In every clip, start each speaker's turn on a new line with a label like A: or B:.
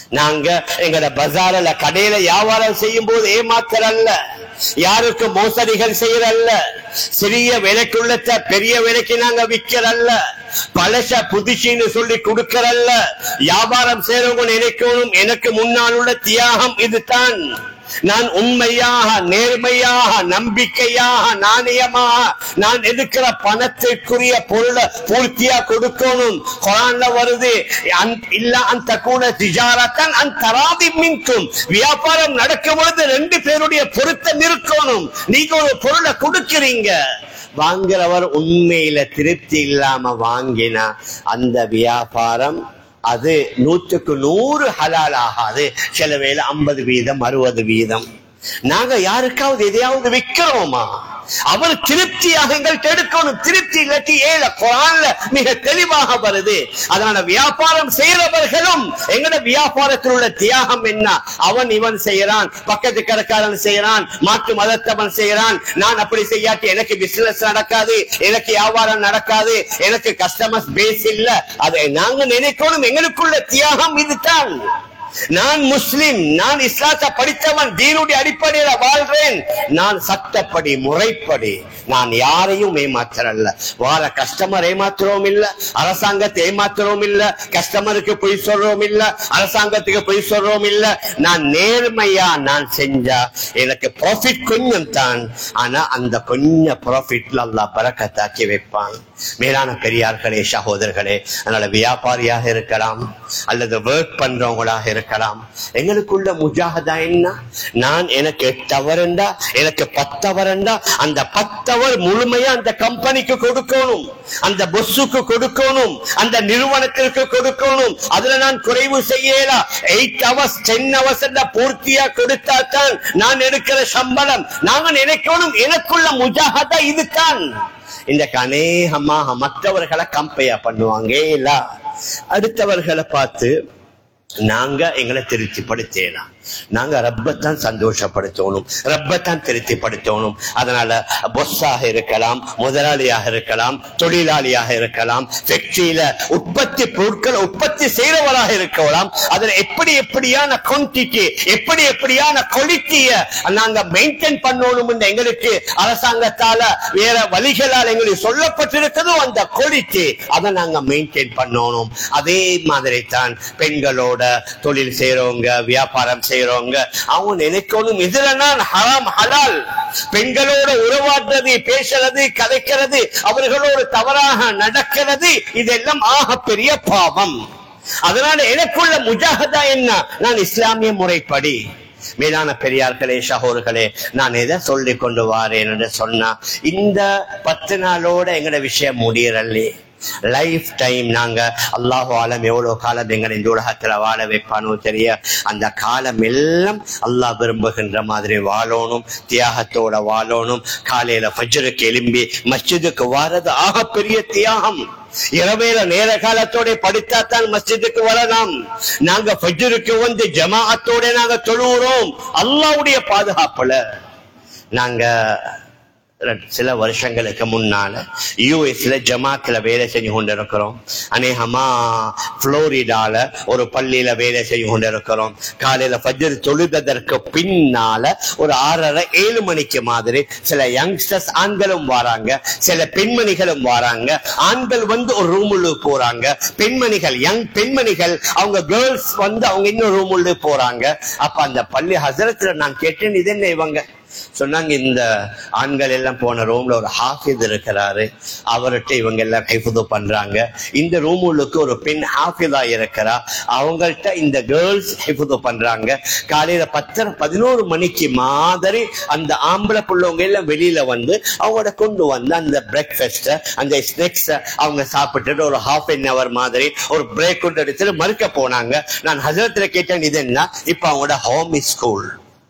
A: நாங்க எங்கட பஜார்ல கடையில வியாபாரம் செய்யும் போது ஏமாத்தரல்ல யாருக்கு மோசடிகள் செய்யறல்ல சிறிய விலைக்குள்ளத்த பெரிய விலைக்கு நாங்க விக்கிறல்ல பழச புதுசின்னு சொல்லி கொடுக்கறல்ல வியாபாரம் செய்யறவங்க நினைக்கணும் எனக்கு முன்னால் உள்ள தியாகம் இதுதான் நான் உண்மையாக நேர்மையாக நம்பிக்கையாக நாணயமாக நான் எடுக்கிற பணத்திற்குரிய பொருளை பூர்த்தியா கொடுக்கணும் குரான்ல வருது அன்- இல்ல அந்த கூட திஜாரத்தான் அந்த தராதி மின்கும் வியாபாரம் நடக்கும் பொழுது ரெண்டு பேருடைய பொருத்தம் இருக்கணும் நீங்க ஒரு பொருளை கொடுக்கிறீங்க வாங்குறவர் உண்மையில திருப்தி இல்லாம வாங்கினா அந்த வியாபாரம் அது நூற்றுக்கு நூறு ஹலால் ஆகாது சில வேளை ஐம்பது வீதம் அறுபது வீதம் நாங்க யாருக்காவது எதையாவது விக்கிறோமா அவர் திருப்தியாக எங்கள்கிட்ட எடுக்கணும் திருப்தி இல்லாட்டி ஏல குரான்ல மிக தெளிவாக வருது அதனால வியாபாரம் செய்யறவர்களும் எங்கட வியாபாரத்தில் உள்ள தியாகம் என்ன அவன் இவன் செய்யறான் பக்கத்து கடைக்காரன் செய்யறான் மாற்று மதத்தவன் செய்யறான் நான் அப்படி செய்யாட்டி எனக்கு பிசினஸ் நடக்காது எனக்கு வியாபாரம் நடக்காது எனக்கு கஸ்டமர்ஸ் பேஸ் இல்ல அதை நாங்க நினைக்கணும் எங்களுக்குள்ள தியாகம் இதுதான் நான் முஸ்லிம் நான் இஸ்லாத்தை படித்தவன் தீனுடைய அடிப்படையில வாழ்றேன் நான் சட்டப்படி முறைப்படி நான் யாரையும் ஏமாத்துறல்ல வார கஸ்டமர் ஏமாத்துறோம் இல்ல அரசாங்கத்தை ஏமாத்துறோம் இல்ல கஸ்டமருக்கு பொய் சொல்றோம் இல்ல அரசாங்கத்துக்கு பொய் சொல்றோம் இல்ல நான் நேர்மையா நான் செஞ்சா எனக்கு ப்ராஃபிட் கொஞ்சம் தான் ஆனா அந்த கொஞ்சம் ப்ராஃபிட்ல அல்லாஹ் பறக்கத்தாக்கி வைப்பான் மேலான பெரியார்களே சகோதரர்களே அதனால வியாபாரியாக இருக்கலாம் அல்லது ஒர்க் பண்றவங்களாக இருக்கலாம் எங்களுக்குள்ள முஜாகதா என்ன நான் எனக்கு எட்டு அவரண்டா எனக்கு பத்து அவரண்டா அந்த பத்தவர் முழுமையா அந்த கம்பெனிக்கு கொடுக்கணும் அந்த பொஸ்ஸுக்கு கொடுக்கணும் அந்த நிறுவனத்திற்கு கொடுக்கணும் அதுல நான் குறைவு செய்யலாம் எயிட் ஹவர்ஸ் டென் ஹவர்ஸ் பூர்த்தியா கொடுத்தா தான் நான் எடுக்கிற சம்பளம் நாங்க நினைக்கணும் எனக்குள்ள முஜாகதா இதுதான் இந்த அநேகமாக மற்றவர்களை கம்பேர் பண்ணுவாங்க இல்ல அடுத்தவர்களை பார்த்து நாங்க எங்களை திருப்திப்படுத்தலாம் நாங்க ரப்பத்தான் சந்தோஷப்படுத்தணும் ரப்பத்தான் திருப்திப்படுத்தணும் அதனால பொஸ்ஸாக இருக்கலாம் முதலாளியாக இருக்கலாம் தொழிலாளியாக இருக்கலாம் ஃபேக்டரியில உற்பத்தி பொருட்கள் உற்பத்தி செய்யறவராக இருக்கலாம் அதுல எப்படி எப்படியான குவான்டிட்டி எப்படி எப்படியான குவாலிட்டிய நாங்க மெயின்டைன் பண்ணணும் எங்களுக்கு அரசாங்கத்தால வேற வழிகளால் எங்களுக்கு சொல்லப்பட்டிருக்கிறதோ அந்த குவாலிட்டி அதை நாங்க மெயின்டைன் பண்ணணும் அதே மாதிரி தான் பெண்களோட தொழில் செய்யறவங்க வியாபாரம் செய்யறவங்க அவங்க நினைக்கணும் இதுல நான் ஹராம் ஹலால் பெண்களோட உறவாடுறது பேசுறது கதைக்கிறது அவர்களோடு தவறாக நடக்கிறது இதெல்லாம் ஆக பெரிய பாவம் அதனால எனக்குள்ள முஜாகதா என்ன நான் இஸ்லாமிய முறைப்படி மேலான பெரியார்களே சகோர்களே நான் எதை சொல்லி கொண்டு வாரேன் என்று சொன்னா இந்த பத்து நாளோட எங்கட விஷயம் முடியறல்லே லைஃப் டைம் நாங்க அல்லாஹு ஆலம் எவ்வளவு காலம் எங்களை இந்த உலகத்துல வாழ வைப்பானோ தெரிய அந்த காலம் எல்லாம் அல்லாஹ் விரும்புகின்ற மாதிரி வாழணும் தியாகத்தோட வாழணும் காலையில ஃபஜ்ருக்கு எலும்பி மஸ்ஜிதுக்கு வாரது ஆக பெரிய தியாகம் இரவேல நேர காலத்தோட படித்தாத்தான் மஸ்ஜிதுக்கு வரலாம் நாங்க ஃபஜ்ருக்கு வந்து ஜமாஅத்தோட நாங்க தொழுகிறோம் அல்லாஹ்வுடைய பாதுகாப்புல நாங்க ரெண்டு- சில வருஷங்களுக்கு முன்னால யூஎஸ்ல ஜமாத்துல வேலை செஞ்சு கொண்டிருக்கிறோம் அநேகமா புளோரிடால ஒரு பள்ளியில வேலை செஞ்சு கொண்டிருக்கிறோம் காலையில ஃபஜ்ர் தொழுததற்கு பின்னால ஒரு ஆறரை ஏழு மணிக்கு மாதிரி சில யங்ஸ்டர்ஸ் ஆண்களும் வராங்க சில பெண்மணிகளும் வராங்க ஆண்கள் வந்து ஒரு ரூமுள்ள போறாங்க பெண்மணிகள் யங் பெண்மணிகள் அவங்க கேர்ள்ஸ் வந்து அவங்க இன்னொரு ரூமுள்ள போறாங்க அப்ப அந்த பள்ளி ஹசரத்துல நான் கேட்டேன் இது என்ன இவங்க சொன்னாங்க இந்த ஆண்கள் எல்லாம் போன ரூம்ல ஒரு ஹாஃபித் இருக்கிறாரு அவர்கிட்ட இவங்க எல்லாம் கைஃபுது பண்றாங்க இந்த ரூமுக்கு ஒரு பெண் ஹாஃபிதா இருக்கிறா அவங்கள்ட்ட இந்த கேர்ள்ஸ் ஹிஃபுது பண்றாங்க காலையில பத்தரை பதினோரு மணிக்கு மாதிரி அந்த ஆம்பளை புள்ளவங்க எல்லாம் வெளியில வந்து அவங்களோட கொண்டு வந்து அந்த பிரேக்ஃபாஸ்ட அந்த ஸ்நாக்ஸ் அவங்க சாப்பிட்டுட்டு ஒரு ஹாஃப் அன் அவர் மாதிரி ஒரு பிரேக் கொண்டு எடுத்துட்டு மறுக்க போனாங்க நான் ஹசரத்துல கேட்டேன் இது என்ன இப்ப அவங்களோட ஹோம் ஸ்கூல்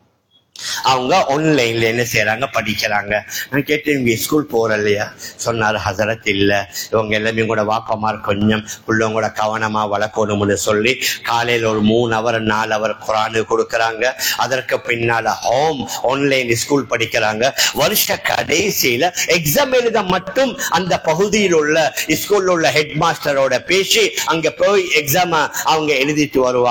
A: அவங்க ஆன்லைன்ல என்ன செய்யறாங்க படிக்கிறாங்க நான் கேட்டேன் இவங்க ஸ்கூல் போற இல்லையா சொன்னார் ஹசரத் இல்ல இவங்க எல்லாமே கூட வாப்பமார் கொஞ்சம் உள்ளவங்களோட கவனமா வளர்க்கணும்னு சொல்லி காலையில ஒரு மூணு அவர் நாலு அவர் குரானு கொடுக்கறாங்க அதற்கு பின்னால ஹோம் ஆன்லைன் ஸ்கூல் படிக்கிறாங்க வருஷ கடைசியில எக்ஸாம் எழுத மட்டும் அந்த பகுதியில் உள்ள ஸ்கூல்ல உள்ள ஹெட் மாஸ்டரோட பேசி அங்க போய் எக்ஸாம் அவங்க எழுதிட்டு வருவாங்க